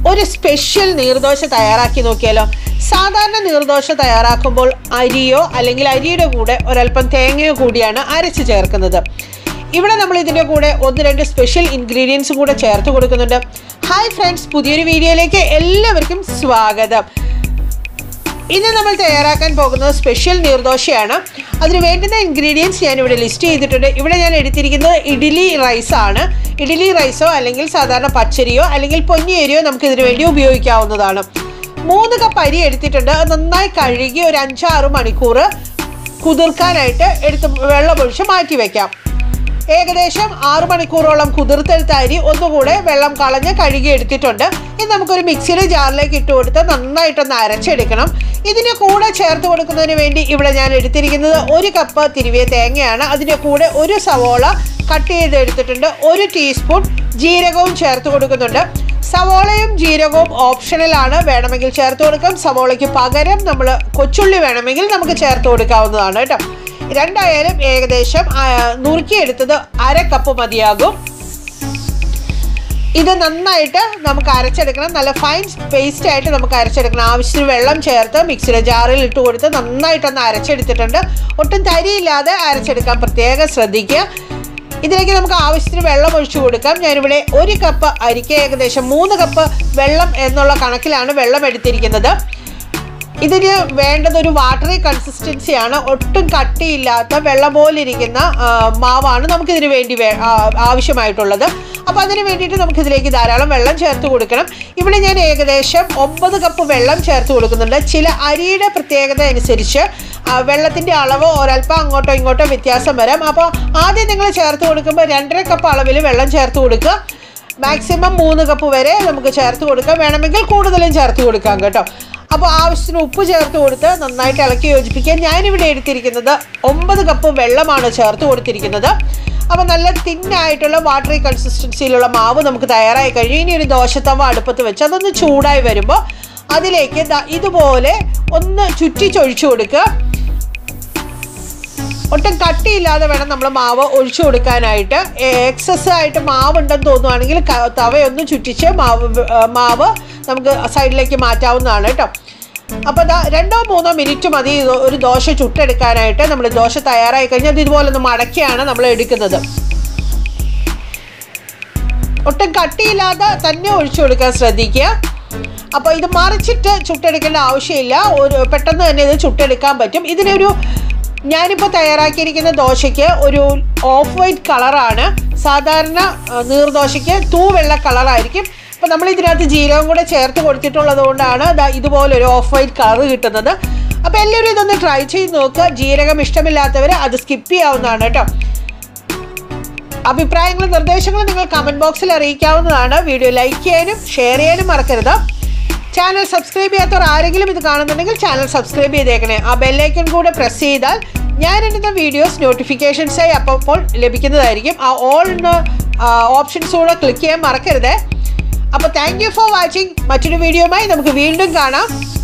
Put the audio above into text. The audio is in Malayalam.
ഒരു സ്പെഷ്യൽ നീർദോശ തയ്യാറാക്കി നോക്കിയാലോ സാധാരണ നീർദോശ തയ്യാറാക്കുമ്പോൾ അരിയോ അല്ലെങ്കിൽ അരിയുടെ കൂടെ ഒരല്പം തേങ്ങയോ കൂടിയാണ് അരച്ച് ചേർക്കുന്നത് ഇവിടെ നമ്മൾ ഇതിൻ്റെ കൂടെ ഒന്ന് രണ്ട് സ്പെഷ്യൽ ഇൻഗ്രീഡിയൻസും കൂടെ ചേർത്ത് കൊടുക്കുന്നുണ്ട് ഹായ് ഫ്രണ്ട്സ് പുതിയൊരു വീഡിയോയിലേക്ക് എല്ലാവർക്കും സ്വാഗതം ഇന്ന് നമ്മൾ തയ്യാറാക്കാൻ പോകുന്നത് സ്പെഷ്യൽ നീർദോശയാണ് അതിന് വേണ്ടുന്ന ഇൻഗ്രീഡിയൻസ് ഞാൻ ഇവിടെ ലിസ്റ്റ് ചെയ്തിട്ടുണ്ട് ഇവിടെ ഞാൻ എടുത്തിരിക്കുന്നത് ഇഡ്ഡലി റൈസ് ആണ് ഇഡ്ഡലി റൈസോ അല്ലെങ്കിൽ സാധാരണ പച്ചരിയോ അല്ലെങ്കിൽ പൊന്നിയരിയോ നമുക്ക് ഇതിനു വേണ്ടി ഉപയോഗിക്കാവുന്നതാണ് മൂന്ന് കപ്പ് അരി എടുത്തിട്ടുണ്ട് അത് നന്നായി കഴുകി ഒരു അഞ്ചാറ് മണിക്കൂർ കുതിർക്കാനായിട്ട് എടുത്ത് വെള്ളമൊഴിച്ച് മാറ്റി വെക്കാം ഏകദേശം ആറു മണിക്കൂറോളം കുതിർത്തെടുത്ത അരി ഒന്നുകൂടെ വെള്ളം കളഞ്ഞ് കഴുകി എടുത്തിട്ടുണ്ട് ഇത് നമുക്കൊരു മിക്സിയുടെ ജാറിലേക്ക് ഇട്ട് കൊടുത്ത് നന്നായിട്ടൊന്ന് അരച്ചെടുക്കണം ഇതിൻ്റെ കൂടെ ചേർത്ത് കൊടുക്കുന്നതിന് വേണ്ടി ഇവിടെ ഞാൻ എടുത്തിരിക്കുന്നത് ഒരു കപ്പ് തിരുവിയ തേങ്ങയാണ് അതിൻ്റെ കൂടെ ഒരു സവോള കട്ട് ചെയ്ത് എടുത്തിട്ടുണ്ട് ഒരു ടീസ്പൂൺ ജീരകവും ചേർത്ത് കൊടുക്കുന്നുണ്ട് സവോളയും ജീരകവും ഓപ്ഷണലാണ് വേണമെങ്കിൽ ചേർത്ത് കൊടുക്കാം സവോളയ്ക്ക് പകരം നമ്മൾ കൊച്ചുള്ളി വേണമെങ്കിൽ നമുക്ക് ചേർത്ത് കൊടുക്കാവുന്നതാണ് കേട്ടോ രണ്ടായാലും ഏകദേശം ആ, നുറുക്കിയെടുത്തത് അര കപ്പ് മതിയാകും ഇത് നന്നായിട്ട് നമുക്ക് അരച്ചെടുക്കണം നല്ല ഫൈൻ പേസ്റ്റ് ആയിട്ട് നമുക്ക് അരച്ചെടുക്കണം ആവശ്യത്തിന് വെള്ളം ചേർത്ത് മിക്സിയുടെ ജാറിൽ ഇട്ട് കൊടുത്ത് നന്നായിട്ടൊന്ന് അരച്ചെടുത്തിട്ടുണ്ട് ഒട്ടും തരിയില്ലാതെ അരച്ചെടുക്കാൻ പ്രത്യേകം ശ്രദ്ധിക്കുക ഇതിലേക്ക് നമുക്ക് ആവശ്യത്തിന് വെള്ളം ഒഴിച്ചു കൊടുക്കാം ഞാനിവിടെ ഒരു കപ്പ് അരിക്ക് ഏകദേശം മൂന്ന് കപ്പ് വെള്ളം എന്നുള്ള കണക്കിലാണ് വെള്ളം എടുത്തിരിക്കുന്നത് ഇതിന് വേണ്ടത് ഒരു വാട്ടറി കൺസിസ്റ്റൻസിയാണ് ഒട്ടും കട്ടിയില്ലാത്ത വെള്ളം പോലെ ഇരിക്കുന്ന ആ, മാവാണ് നമുക്കിതിന് വേണ്ടി വേ- ആ, ആവശ്യമായിട്ടുള്ളത് അപ്പോൾ അതിന് വേണ്ടിയിട്ട് നമുക്കിതിലേക്ക് ധാരാളം വെള്ളം ചേർത്ത് കൊടുക്കണം ഇവിടെ ഞാൻ ഏകദേശം ഒമ്പത് കപ്പ് വെള്ളം ചേർത്ത് കൊടുക്കുന്നുണ്ട് ചില അരിയുടെ പ്രത്യേകത അനുസരിച്ച് ആ, വെള്ളത്തിൻ്റെ അളവ് ഒരല്പം അങ്ങോട്ടോ ഇങ്ങോട്ടോ വ്യത്യാസം വരാം അപ്പോൾ ആദ്യം നിങ്ങൾ ചേർത്ത് കൊടുക്കുമ്പോൾ രണ്ടര കപ്പ് അളവിൽ വെള്ളം ചേർത്ത് കൊടുക്കുക മാക്സിമം മൂന്ന് കപ്പ് വരെ നമുക്ക് ചേർത്ത് കൊടുക്കാം വേണമെങ്കിൽ കൂടുതലും ചേർത്ത് കൊടുക്കാം കേട്ടോ അപ്പോൾ ആവശ്യത്തിന് ഉപ്പ് ചേർത്ത് കൊടുത്ത് നന്നായിട്ട് ഇളക്കി യോജിപ്പിക്കുക ഞാനിവിടെ എടുത്തിരിക്കുന്നത് ഒമ്പത് കപ്പ് വെള്ളമാണ് ചേർത്ത് കൊടുത്തിരിക്കുന്നത് അപ്പോൾ നല്ല തിന്നായിട്ടുള്ള വാട്ടറി കൺസിസ്റ്റൻസിയിലുള്ള മാവ് നമുക്ക് തയ്യാറായി കഴിഞ്ഞു ഇനി ഒരു ദോശത്തവ അടുപ്പത്ത് വെച്ച് അതൊന്ന് ചൂടായി വരുമ്പോൾ അതിലേക്ക് ദാ ഇതുപോലെ ഒന്ന് ചുറ്റിച്ചൊഴിച്ചു കൊടുക്കുക ഒട്ടും കട്ടിയില്ലാതെ വേണം നമ്മൾ മാവ് ഒഴിച്ചു കൊടുക്കാനായിട്ട് എക്സസ് ആയിട്ട് മാവ് ഉണ്ടെന്ന് തോന്നുവാണെങ്കിൽ ക- തവയൊന്ന് ചുറ്റിച്ച് മാവ് വ- ആ, മാവ് നമുക്ക് സൈഡിലേക്ക് മാറ്റാവുന്നതാണ് കേട്ടോ അപ്പോൾ ദാ രണ്ടോ മൂന്നോ മിനിറ്റ് മതി ഇത് ഒരു ദോശ ചുട്ടെടുക്കാനായിട്ട് നമ്മൾ ദോശ തയ്യാറായി കഴിഞ്ഞാൽ അത് ഇതുപോലെ ഒന്ന് മടക്കിയാണ് നമ്മൾ എടുക്കുന്നത് ഒട്ടും കട്ടിയില്ലാതെ തന്നെ ഒഴിച്ചു കൊടുക്കാൻ ശ്രദ്ധിക്കുക അപ്പോൾ ഇത് മറിച്ചിട്ട് ചുട്ടെടുക്കേണ്ട ആവശ്യമില്ല ഒരു പെട്ടെന്ന് തന്നെ ഇത് ചുട്ടെടുക്കാൻ പറ്റും ഇതിനൊരു ഞാനിപ്പോൾ തയ്യാറാക്കിയിരിക്കുന്ന ദോശയ്ക്ക് ഒരു ഓഫ് വൈറ്റ് കളറാണ് സാധാരണ ആ, നീർദോശയ്ക്ക് തൂവെള്ള കളറായിരിക്കും അപ്പോൾ നമ്മൾ ഇതിനകത്ത് ജീരകം കൂടെ ചേർത്ത് കൊടുത്തിട്ടുള്ളത് കൊണ്ടാണ് ദാ ഇതുപോലൊരു ഓഫ് വൈറ്റ് കളർ കിട്ടുന്നത് അപ്പോൾ എല്ലാവരും ഇതൊന്ന് ട്രൈ ചെയ്ത് നോക്കുക ജീരകം ഇഷ്ടമില്ലാത്തവർ അത് സ്കിപ്പ് ചെയ്യാവുന്നതാണ് കേട്ടോ അഭിപ്രായങ്ങളും നിർദ്ദേശങ്ങളും നിങ്ങൾ കമൻറ്റ് ബോക്സിൽ അറിയിക്കാവുന്നതാണ് വീഡിയോ ലൈക്ക് ചെയ്യാനും ഷെയർ ചെയ്യാനും മറക്കരുത് ചാനൽ സബ്സ്ക്രൈബ് ചെയ്യാത്തവർ ആരെങ്കിലും ഇത് കാണുന്നുണ്ടെങ്കിൽ ചാനൽ സബ്സ്ക്രൈബ് ചെയ്തേക്കണേ ആ ബെല്ലൈക്കൺ കൂടെ പ്രസ് ചെയ്താൽ ഞാൻ ഇടുന്ന വീഡിയോസ് നോട്ടിഫിക്കേഷൻസായി അപ്പോൾ ലഭിക്കുന്നതായിരിക്കും ആ ഓൾ ഓപ്ഷൻസ് കൂടെ ക്ലിക്ക് ചെയ്യാൻ മറക്കരുത് അപ്പോൾ താങ്ക് യു ഫോർ വാച്ചിങ് മറ്റൊരു വീഡിയോയുമായി നമുക്ക് വീണ്ടും കാണാം